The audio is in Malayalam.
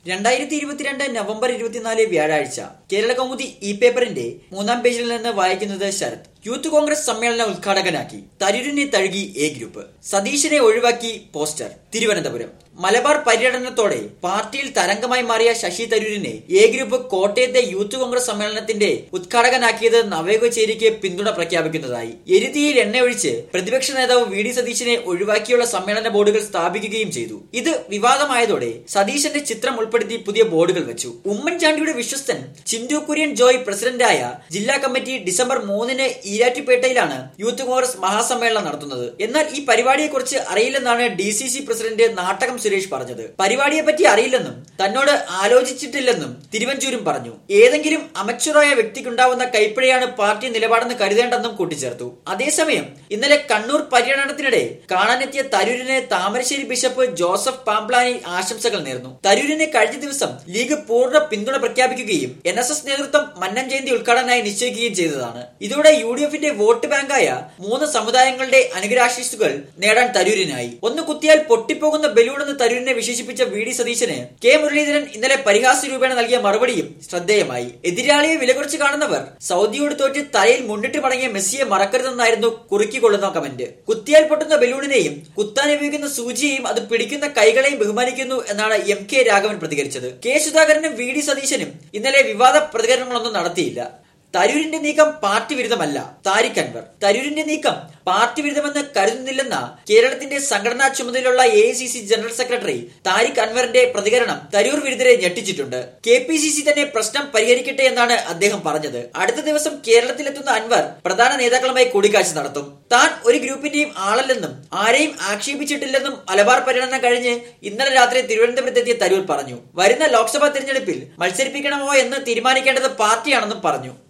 രണ്ടായിരത്തി ഇരുപത്തിരണ്ട് നവംബർ ഇരുപത്തിനാല് വ്യാഴാഴ്ച കേരള കൗമുദി ഇ പേപ്പറിന്റെ മൂന്നാം പേജിൽ നിന്ന് വായിക്കുന്നത് ശരത് യൂത്ത് കോൺഗ്രസ് സമ്മേളന ഉദ്ഘാടകനാക്കി തരൂരിനെ തഴുകി എ ഗ്രൂപ്പ് സതീശനെ ഒഴിവാക്കി പോസ്റ്റർ തിരുവനന്തപുരം മലബാർ പര്യടനത്തോടെ പാർട്ടിയിൽ തരംഗമായി മാറിയ ശശി തരൂരിനെ എ ഗ്രൂപ്പ് കോട്ടയത്തെ യൂത്ത് കോൺഗ്രസ് സമ്മേളനത്തിന്റെ ഉദ്ഘാടകനാക്കിയത് നവയുഗചേരിക്ക് പിന്തുണ പ്രഖ്യാപിക്കുന്നതായി എരുതിയിൽ എണ്ണയൊഴിച്ച് പ്രതിപക്ഷ നേതാവ് വി ഡി സതീശനെ ഒഴിവാക്കിയുള്ള സമ്മേളന ബോർഡുകൾ സ്ഥാപിക്കുകയും ചെയ്തു ഇത് വിവാദമായതോടെ സതീശന്റെ ചിത്രം ഉൾപ്പെടുത്തി പുതിയ ബോർഡുകൾ വെച്ചു ഉമ്മൻചാണ്ടിയുടെ വിശ്വസ്തൻ ചിന്തു കുര്യൻ ജോയ് പ്രസിഡന്റായ ജില്ലാ കമ്മിറ്റി ഡിസംബർ മൂന്നിന് ഈരാറ്റുപേട്ടയിലാണ് യൂത്ത് കോൺഗ്രസ് മഹാസമ്മേളനം നടത്തുന്നത് എന്നാൽ ഈ പരിപാടിയെക്കുറിച്ച് അറിയില്ലെന്നാണ് D C C president Nattakam Suresh പറഞ്ഞത് പരിപാടിയെ പറ്റി അറിയില്ലെന്നും തന്നോട് ആലോചിച്ചിട്ടില്ലെന്നും തിരുവഞ്ചൂരും പറഞ്ഞു ഏതെങ്കിലും അമച്ചുറായ വ്യക്തിക്കുണ്ടാവുന്ന കൈപ്പിഴയാണ് പാർട്ടി നിലപാടെന്ന് കരുതേണ്ടെന്നും കൂട്ടിച്ചേർത്തു അതേസമയം ഇന്നലെ കണ്ണൂർ പര്യടനത്തിനിടെ കാണാനെത്തിയ തരൂരിന് താമരശ്ശേരി ബിഷപ്പ് ജോസഫ് പാംപ്ലാനി ആശംസകൾ നേർന്നു തരൂരിന് കഴിഞ്ഞ ദിവസം ലീഗ് പൂർണ്ണ പിന്തുണ പ്രഖ്യാപിക്കുകയും എൻ എസ് എസ് നേതൃത്വം മന്നം ജയന്തി ഉദ്ഘാടനമായി നിശ്ചയിക്കുകയും ചെയ്തതാണ് ഇതോടെ യു ഡി എഫിന്റെ വോട്ട് ബാങ്കായ മൂന്ന് സമുദായങ്ങളുടെ അനുഗ്രഹാശിസുകൾ നേടാൻ തരൂരിനായി ഒന്ന് കുത്തിയാൽ പൊട്ടിപ്പോകുന്ന ബലൂണെന്ന് തരൂരിനെ വിശേഷിപ്പിച്ച വി ഡി സതീശന് കെ മുരളീധരൻ ഇന്നലെ പരിഹാസ രൂപേണ നൽകിയ മറുപടിയും ശ്രദ്ധേയമായി എതിരാളിയെ വിലകുറച്ച് കാണുന്നവർ സൗദിയോട് തോറ്റ് തലയിൽ മുണ്ടിട്ട് മടങ്ങിയ മെസ്സിയെ മറക്കരുതെന്നായിരുന്നു കുറുക്കിക്കൊള്ളുന്ന കമന്റ് കുത്തിയാൽ പൊട്ടുന്ന ബലൂണിനെയും കുത്താൻ ഉപയോഗിക്കുന്ന സൂചിയെയും അത് പിടിക്കുന്ന കൈകളെയും ബഹുമാനിക്കുന്നു എന്നാണ് എം കെ രാഘവൻ പ്രതികരിച്ചത് കെ സുധാകരനും വി ഡി സതീശനും ഇന്നലെ വിവാദ പ്രതികരണങ്ങളൊന്നും നടത്തിയില്ല തരൂരിന്റെ നീക്കം പാർട്ടി വിരുദ്ധമല്ല താരിഖ് അൻവർ തരൂരിന്റെ നീക്കം പാർട്ടി വിരുദ്ധമെന്ന് കരുതുന്നില്ലെന്ന കേരളത്തിന്റെ സംഘടനാ ചുമതലയുള്ള എ ജനറൽ സെക്രട്ടറി താരിഖ് അൻവറിന്റെ പ്രതികരണം തരൂർ വിരുദ്ധരെ ഞെട്ടിച്ചിട്ടുണ്ട് കെ പി സി സി തന്നെ പ്രശ്നം പരിഹരിക്കട്ടെ എന്നാണ് അദ്ദേഹം പറഞ്ഞത് അടുത്ത ദിവസം കേരളത്തിലെത്തുന്ന അൻവർ പ്രധാന നേതാക്കളുമായി കൂടിക്കാഴ്ച നടത്തും താൻ ഒരു ഗ്രൂപ്പിന്റെയും ആളല്ലെന്നും ആരെയും ആക്ഷേപിച്ചിട്ടില്ലെന്നും മലബാർ പര്യടനം കഴിഞ്ഞ് ഇന്നലെ രാത്രി തിരുവനന്തപുരത്തെത്തിയ തരൂർ പറഞ്ഞു വരുന്ന ലോക്സഭാ തെരഞ്ഞെടുപ്പിൽ മത്സരിപ്പിക്കണമോ എന്ന് തീരുമാനിക്കേണ്ടത് പാർട്ടിയാണെന്നും പറഞ്ഞു